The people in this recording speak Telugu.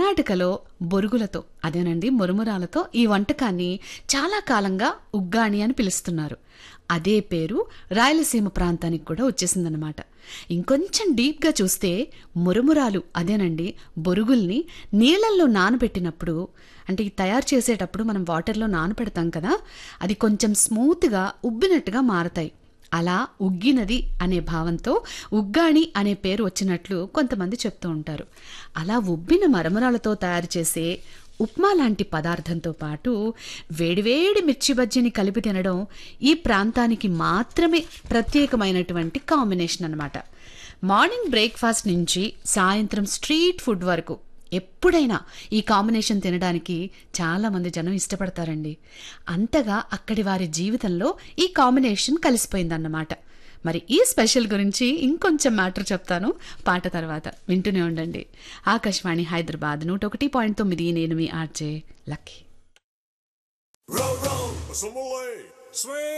కర్ణాటకలో బొరుగులతో అదేనండి మురుమురాలతో ఈ వంటకాన్ని చాలా కాలంగా ఉగ్గాణి అని పిలుస్తున్నారు అదే పేరు రాయలసీమ ప్రాంతానికి కూడా వచ్చేసిందనమాట ఇంకొంచెం డీప్గా చూస్తే మురుమురాలు అదేనండి బొరుగుల్ని నీళ్ళల్లో నానబెట్టినప్పుడు అంటే ఈ తయారు చేసేటప్పుడు మనం వాటర్లో నానబెడతాం కదా అది కొంచెం స్మూత్గా ఉబ్బినట్టుగా మారతాయి అలా ఉగ్గినది అనే భావంతో ఉగ్గాణి అనే పేరు వచ్చినట్లు కొంతమంది చెప్తూ ఉంటారు అలా ఉబ్బిన మరమరాలతో తయారు చేసే ఉప్మా లాంటి పదార్థంతో పాటు వేడివేడి మిర్చి బజ్జీని కలిపి తినడం ఈ ప్రాంతానికి మాత్రమే ప్రత్యేకమైనటువంటి కాంబినేషన్ అన్నమాట మార్నింగ్ బ్రేక్ఫాస్ట్ నుంచి సాయంత్రం స్ట్రీట్ ఫుడ్ వరకు ఎప్పుడైనా ఈ కాంబినేషన్ తినడానికి చాలా మంది జనం ఇష్టపడతారండి అంతగా అక్కడి వారి జీవితంలో ఈ కాంబినేషన్ కలిసిపోయిందన్నమాట మరి ఈ స్పెషల్ గురించి ఇంకొంచెం మ్యాటర్ చెప్తాను పాట తర్వాత వింటూనే ఉండండి ఆకాశవాణి హైదరాబాద్ నూట ఒకటి పాయింట్ తొమ్మిది నేను మీ RJ Lucky Row, row, some Swing.